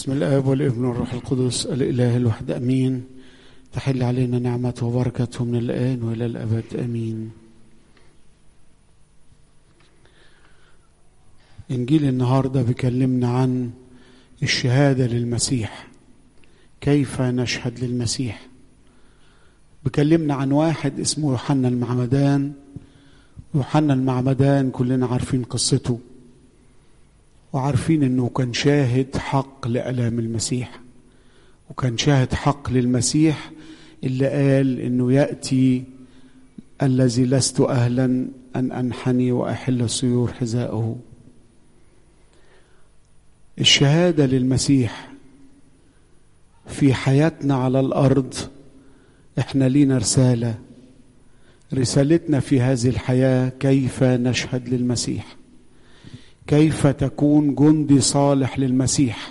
بسم الآب والابن والروح القدس الإله الوحد أمين تحل علينا نعمة وبركته من الآن وإلى الأبد أمين إنجيل النهاردة بيكلمنا عن الشهادة للمسيح كيف نشهد للمسيح بيكلمنا عن واحد اسمه يوحنا المعمدان يوحنا المعمدان كلنا عارفين قصته وعارفين انه كان شاهد حق لالام المسيح وكان شاهد حق للمسيح اللي قال انه ياتي الذي لست اهلا ان انحني واحل سيور حذائه الشهاده للمسيح في حياتنا على الارض احنا لينا رساله رسالتنا في هذه الحياه كيف نشهد للمسيح كيف تكون جندي صالح للمسيح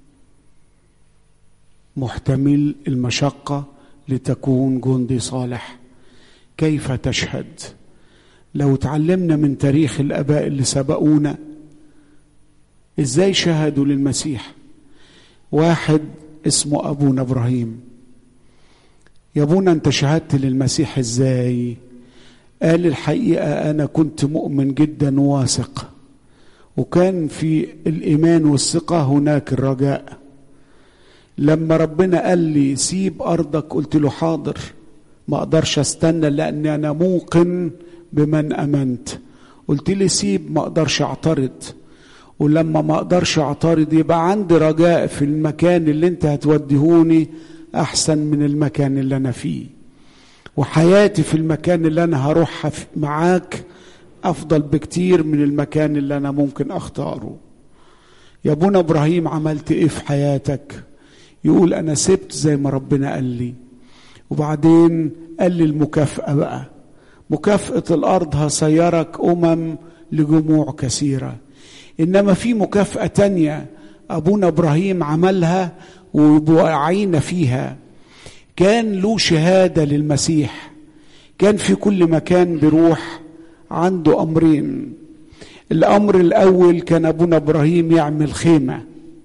محتمل المشقه لتكون جندي صالح كيف تشهد لو تعلمنا من تاريخ الاباء اللي سبقونا ازاي شهدوا للمسيح واحد اسمه ابونا ابراهيم يا ابونا انت شهدت للمسيح ازاي قال الحقيقه انا كنت مؤمن جدا واثق وكان في الايمان والثقه هناك الرجاء لما ربنا قال لي سيب ارضك قلت له حاضر ما اقدرش استنى لاني انا موقن بمن امنت قلت لي سيب ما اقدرش اعترض ولما ما اقدرش اعترض يبقى عندي رجاء في المكان اللي انت هتوديهوني احسن من المكان اللي انا فيه وحياتي في المكان اللي انا هروحها معاك افضل بكتير من المكان اللي انا ممكن اختاره يا ابونا ابراهيم عملت ايه في حياتك يقول انا سبت زي ما ربنا قال لي وبعدين قال لي المكافاه بقى مكافاه الارض هسيرك امم لجموع كثيره انما في مكافاه تانيه ابونا ابراهيم عملها ووعينا فيها كان له شهاده للمسيح كان في كل مكان بيروح عنده امرين الامر الاول كان ابونا ابراهيم يعمل خيمه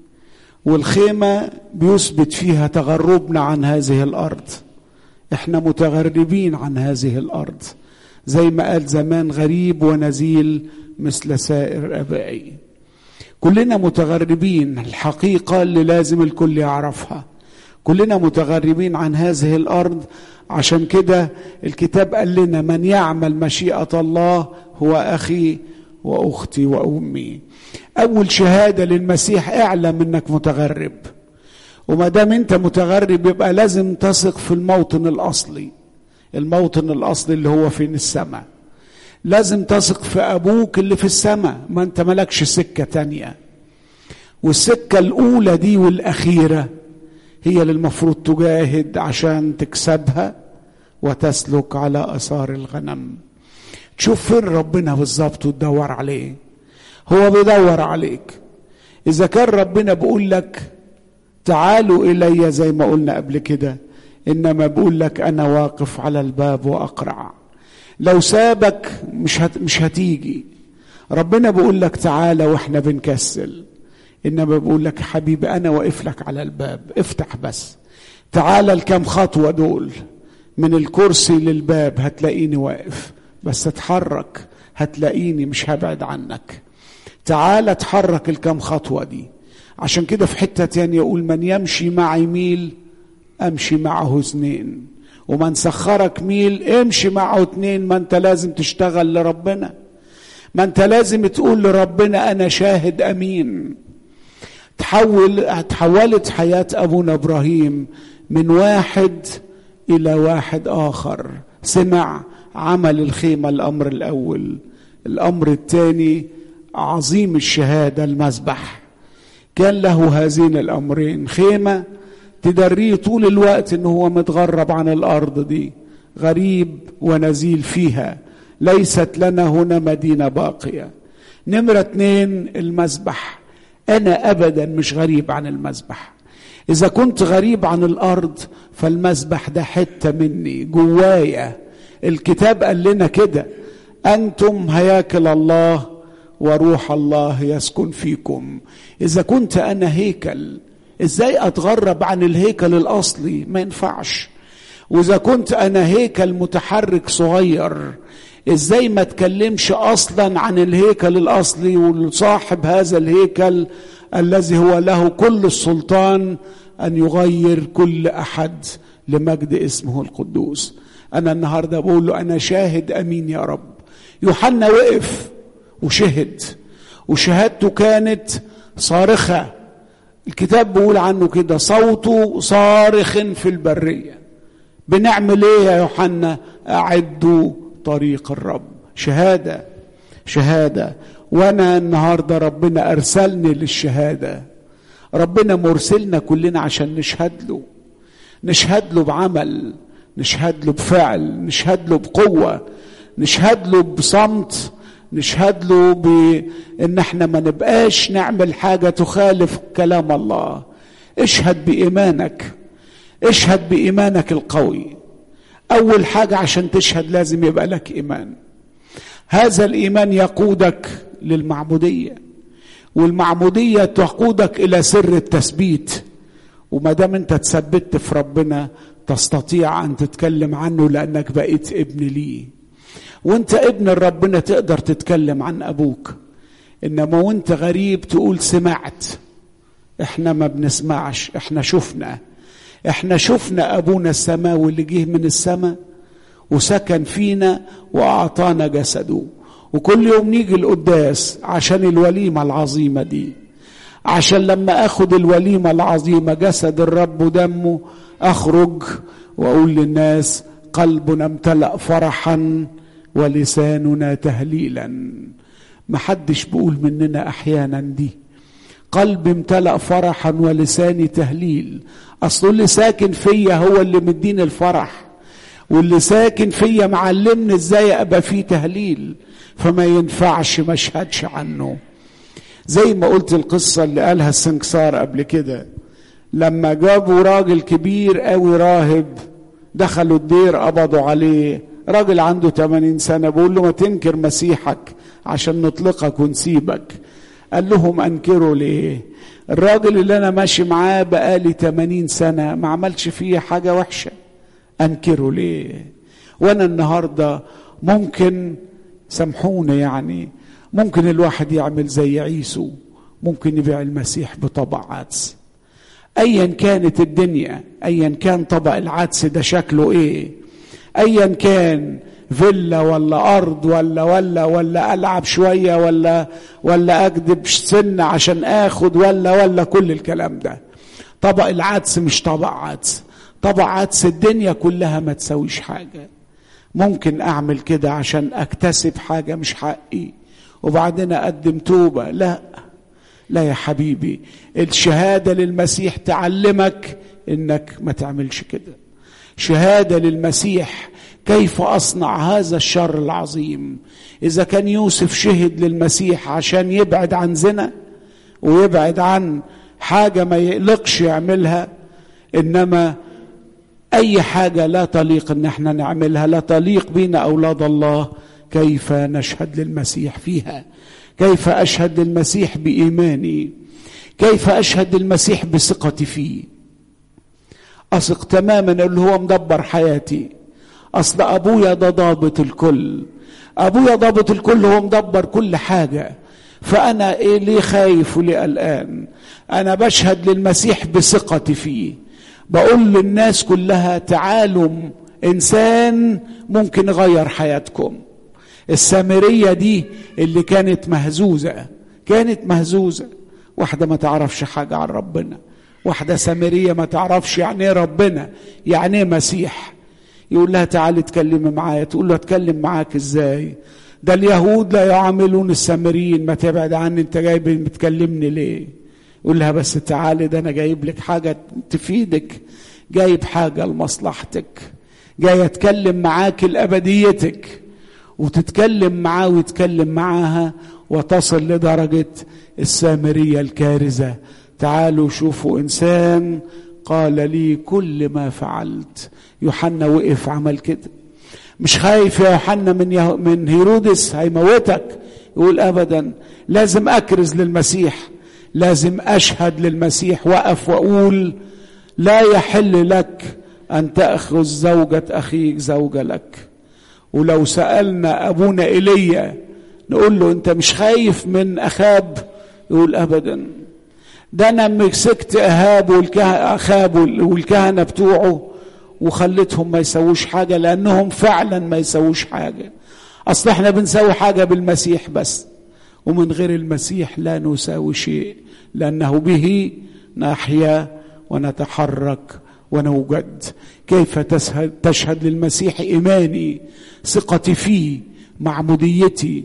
والخيمه بيثبت فيها تغربنا عن هذه الارض احنا متغربين عن هذه الارض زي ما قال زمان غريب ونزيل مثل سائر ابائي كلنا متغربين الحقيقه اللي لازم الكل يعرفها كلنا متغربين عن هذه الارض عشان كده الكتاب قال لنا من يعمل مشيئه الله هو اخي واختي وامي اول شهاده للمسيح اعلم انك متغرب وما دام انت متغرب يبقى لازم تثق في الموطن الاصلي الموطن الاصلي اللي هو فين السماء لازم تثق في ابوك اللي في السماء ما انت ملكش سكه تانيه والسكه الاولى دي والاخيره هي اللي المفروض تجاهد عشان تكسبها وتسلك على اثار الغنم تشوف فين ربنا بالظبط وتدور عليه هو بيدور عليك اذا كان ربنا بيقول لك تعالوا الي زي ما قلنا قبل كده انما بيقول لك انا واقف على الباب واقرع لو سابك مش هت مش هتيجي ربنا بيقول لك تعالى واحنا بنكسل انما بقول لك حبيبي انا واقف لك على الباب افتح بس تعالى الكام خطوه دول من الكرسي للباب هتلاقيني واقف بس اتحرك هتلاقيني مش هبعد عنك تعالى اتحرك الكام خطوه دي عشان كده في حته تانية يقول من يمشي معي ميل امشي معه اثنين ومن سخرك ميل امشي معه اتنين ما انت لازم تشتغل لربنا ما انت لازم تقول لربنا انا شاهد امين تحول تحولت حياة أبونا إبراهيم من واحد إلى واحد آخر سمع عمل الخيمة الأمر الأول الأمر الثاني عظيم الشهادة المذبح كان له هذين الأمرين خيمة تدريه طول الوقت إنه هو متغرب عن الأرض دي غريب ونزيل فيها ليست لنا هنا مدينة باقية نمرة اتنين المذبح انا ابدا مش غريب عن المذبح اذا كنت غريب عن الارض فالمذبح ده حته مني جوايا الكتاب قال لنا كده انتم هياكل الله وروح الله يسكن فيكم اذا كنت انا هيكل ازاي اتغرب عن الهيكل الاصلي ما ينفعش واذا كنت انا هيكل متحرك صغير ازاي ما اتكلمش اصلا عن الهيكل الاصلي وصاحب هذا الهيكل الذي هو له كل السلطان ان يغير كل احد لمجد اسمه القدوس انا النهارده بقول له انا شاهد امين يا رب يوحنا وقف وشهد وشهادته كانت صارخه الكتاب بيقول عنه كده صوته صارخ في البريه بنعمل ايه يا يوحنا اعدوا طريق الرب شهاده شهاده وانا النهارده ربنا ارسلني للشهاده ربنا مرسلنا كلنا عشان نشهد له نشهد له بعمل نشهد له بفعل نشهد له بقوه نشهد له بصمت نشهد له بان احنا ما نبقاش نعمل حاجه تخالف كلام الله اشهد بايمانك اشهد بايمانك القوي اول حاجه عشان تشهد لازم يبقى لك ايمان هذا الايمان يقودك للمعموديه والمعموديه تقودك الى سر التثبيت وما دام انت تثبت في ربنا تستطيع ان تتكلم عنه لانك بقيت ابن ليه وانت ابن ربنا تقدر تتكلم عن ابوك انما وانت غريب تقول سمعت احنا ما بنسمعش احنا شفنا احنا شفنا ابونا السماوي اللي جه من السماء وسكن فينا واعطانا جسده وكل يوم نيجي القداس عشان الوليمه العظيمه دي عشان لما اخد الوليمه العظيمه جسد الرب ودمه اخرج واقول للناس قلبنا امتلأ فرحا ولساننا تهليلا محدش بيقول مننا احيانا دي قلبي امتلأ فرحا ولساني تهليل اصل اللي ساكن فيا هو اللي مديني الفرح واللي ساكن فيا معلمني ازاي ابقى فيه تهليل فما ينفعش ما اشهدش عنه زي ما قلت القصه اللي قالها السنكسار قبل كده لما جابوا راجل كبير قوي راهب دخلوا الدير قبضوا عليه راجل عنده 80 سنه بيقول له ما تنكر مسيحك عشان نطلقك ونسيبك قال لهم انكروا ليه الراجل اللي انا ماشي معاه بقالي 80 سنه ما عملش فيه حاجه وحشه انكره ليه وانا النهارده ممكن سامحوني يعني ممكن الواحد يعمل زي عيسو ممكن يبيع المسيح بطبع عدس ايا كانت الدنيا ايا كان طبق العدس ده شكله ايه ايا كان فيلا ولا ارض ولا ولا ولا العب شويه ولا ولا اكذب سن عشان اخد ولا ولا كل الكلام ده طبق العدس مش طبق عدس طبق عدس الدنيا كلها ما تسويش حاجه ممكن اعمل كده عشان اكتسب حاجه مش حقي وبعدين اقدم توبه لا لا يا حبيبي الشهاده للمسيح تعلمك انك ما تعملش كده شهاده للمسيح كيف اصنع هذا الشر العظيم اذا كان يوسف شهد للمسيح عشان يبعد عن زنا ويبعد عن حاجه ما يقلقش يعملها انما اي حاجه لا تليق ان احنا نعملها لا تليق بنا اولاد الله كيف نشهد للمسيح فيها كيف اشهد للمسيح بايماني كيف اشهد للمسيح بثقتي فيه اثق تماما اللي هو مدبر حياتي اصل ابويا ده ضابط الكل ابويا ضابط الكل هو مدبر كل حاجه فانا ايه ليه خايف وليه قلقان انا بشهد للمسيح بثقتي فيه بقول للناس كلها تعالوا انسان ممكن يغير حياتكم السامريه دي اللي كانت مهزوزه كانت مهزوزه واحده ما تعرفش حاجه عن ربنا واحده سامريه ما تعرفش يعني ايه ربنا يعني ايه مسيح يقول لها تعالي اتكلمي معايا تقول له اتكلم معاك ازاي ده اليهود لا يعاملون السامريين ما تبعد عني انت جاي بتكلمني ليه يقول لها بس تعالي ده انا جايب لك حاجه تفيدك جايب حاجه لمصلحتك جاي اتكلم معاك لابديتك وتتكلم معاه ويتكلم معاها وتصل لدرجه السامريه الكارزه تعالوا شوفوا انسان قال لي كل ما فعلت يوحنا وقف عمل كده مش خايف يا يوحنا من يه... من هيرودس هيموتك يقول ابدا لازم اكرز للمسيح لازم اشهد للمسيح واقف واقول لا يحل لك ان تاخذ زوجه اخيك زوجه لك ولو سالنا ابونا ايليا نقول له انت مش خايف من اخاب يقول ابدا ده انا مسكت اهاب واخاب والكهنه بتوعه وخليتهم ما يسووش حاجه لانهم فعلا ما يسووش حاجه اصل احنا بنسوي حاجه بالمسيح بس ومن غير المسيح لا نساوي شيء لانه به نحيا ونتحرك ونوجد كيف تشهد للمسيح ايماني ثقتي فيه معموديتي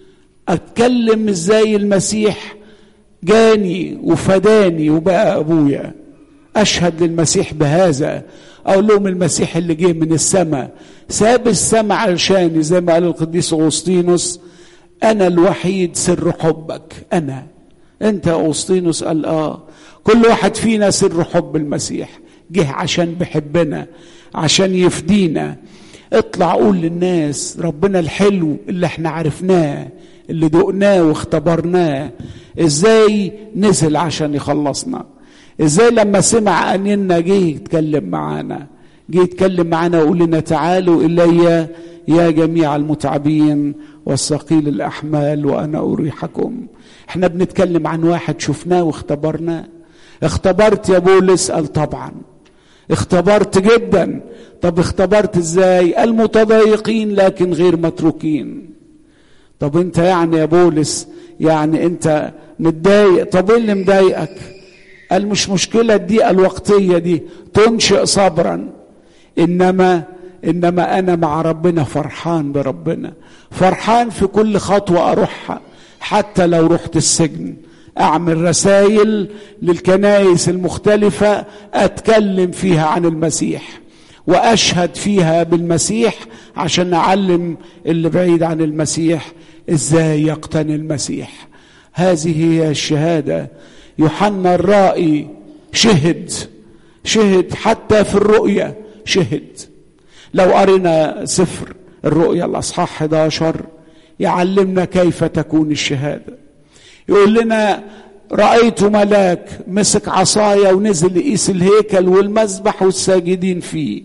اتكلم ازاي المسيح جاني وفداني وبقى ابويا اشهد للمسيح بهذا اقول لهم المسيح اللي جه من السماء ساب السماء علشاني زي ما قال القديس اغسطينوس انا الوحيد سر حبك انا انت يا اغسطينوس قال اه كل واحد فينا سر حب المسيح جه عشان بحبنا عشان يفدينا اطلع قول للناس ربنا الحلو اللي احنا عرفناه اللي دقناه واختبرناه ازاي نزل عشان يخلصنا ازاي لما سمع اننا جه يتكلم معانا جه يتكلم معانا ويقول لنا تعالوا الي يا جميع المتعبين والثقيل الاحمال وانا اريحكم احنا بنتكلم عن واحد شفناه واختبرناه اختبرت يا بولس قال طبعا اختبرت جدا طب اختبرت ازاي المتضايقين لكن غير متروكين طب انت يعني يا بولس يعني انت متضايق طب ايه اللي مضايقك قال مش مشكله الضيقه الوقتيه دي تنشئ صبرا انما انما انا مع ربنا فرحان بربنا فرحان في كل خطوه اروحها حتى لو رحت السجن اعمل رسائل للكنائس المختلفه اتكلم فيها عن المسيح واشهد فيها بالمسيح عشان اعلم اللي بعيد عن المسيح ازاي يقتني المسيح هذه هي الشهاده يوحنا الرائي شهد شهد حتى في الرؤيا شهد لو قرينا سفر الرؤيا الاصحاح 11 يعلمنا كيف تكون الشهاده يقول لنا رايت ملاك مسك عصايه ونزل يقيس الهيكل والمذبح والساجدين فيه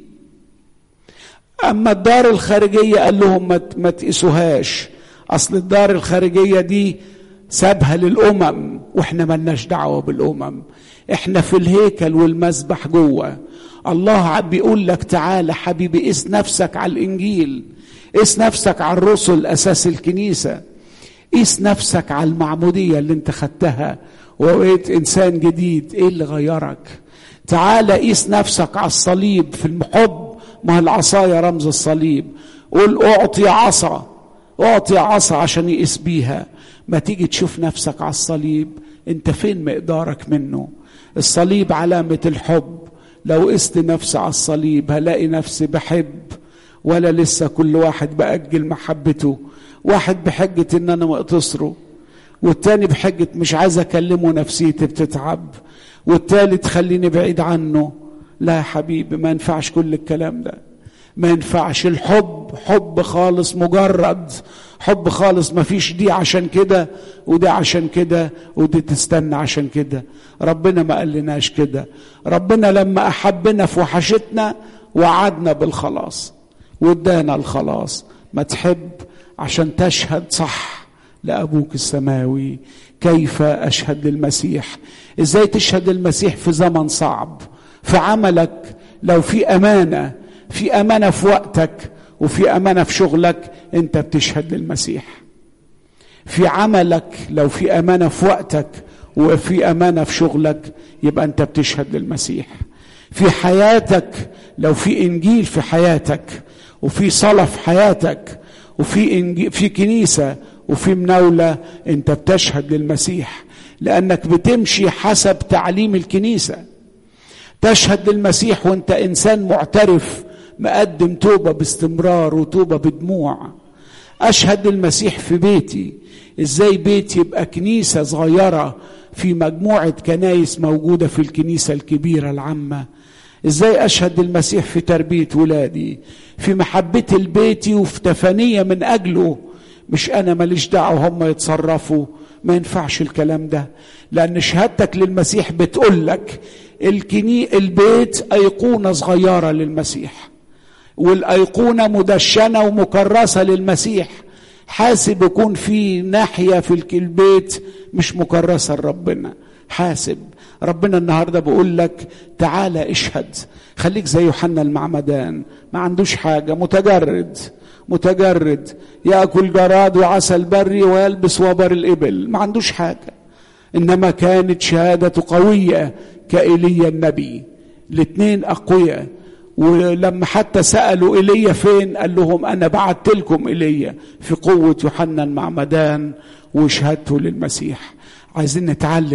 اما الدار الخارجيه قال لهم ما تقيسوهاش اصل الدار الخارجيه دي سابها للامم واحنا ملناش دعوه بالامم احنا في الهيكل والمذبح جوه الله بيقول لك تعالى حبيبي قيس نفسك على الانجيل قيس نفسك على الرسل اساس الكنيسه قيس نفسك على المعموديه اللي انت خدتها وبقيت انسان جديد ايه اللي غيرك تعالى قيس نفسك على الصليب في المحب ما العصايه رمز الصليب قول اعطي عصا اعطي عصا عشان يقيس بيها ما تيجي تشوف نفسك على الصليب انت فين مقدارك منه الصليب علامه الحب لو قست نفسي على الصليب هلاقي نفسي بحب ولا لسه كل واحد بأجل محبته واحد بحجة ان انا مقتصره والتاني بحجة مش عايز اكلمه نفسيتي بتتعب والتالت خليني بعيد عنه لا يا حبيبي ما ينفعش كل الكلام ده ما ينفعش الحب حب خالص مجرد حب خالص ما فيش دي عشان كده وده عشان كده ودي تستنى عشان كده ربنا ما قالناش كده ربنا لما احبنا في وحشتنا وعدنا بالخلاص وادانا الخلاص ما تحب عشان تشهد صح لابوك السماوي كيف اشهد للمسيح ازاي تشهد للمسيح في زمن صعب في عملك لو في امانه في امانه في وقتك وفي امانه في شغلك انت بتشهد للمسيح في عملك لو في امانه في وقتك وفي امانه في شغلك يبقى انت بتشهد للمسيح في حياتك لو في انجيل في حياتك وفي صلاه في حياتك وفي إنجيل في كنيسه وفي مناوله انت بتشهد للمسيح لانك بتمشي حسب تعليم الكنيسه تشهد للمسيح وانت انسان معترف مقدم توبه باستمرار وتوبه بدموع اشهد للمسيح في بيتي ازاي بيتي يبقى كنيسه صغيره في مجموعه كنايس موجوده في الكنيسه الكبيره العامه ازاي اشهد للمسيح في تربيه ولادي في محبتي لبيتي وفي تفانيه من اجله مش انا ماليش دعوه هم يتصرفوا ما ينفعش الكلام ده لان شهادتك للمسيح بتقول لك الكني البيت ايقونه صغيره للمسيح والايقونه مدشنه ومكرسه للمسيح حاسب يكون في ناحيه في البيت مش مكرسه لربنا حاسب ربنا النهارده بيقول لك تعالى اشهد خليك زي يوحنا المعمدان ما عندوش حاجه متجرد متجرد ياكل جراد وعسل بري ويلبس وبر الابل ما عندوش حاجه انما كانت شهادته قويه كايليا النبي الاثنين اقوياء ولما حتى سالوا ايليا فين قال لهم انا بعت لكم ايليا في قوه يوحنا المعمدان وشهادته للمسيح عايزين نتعلم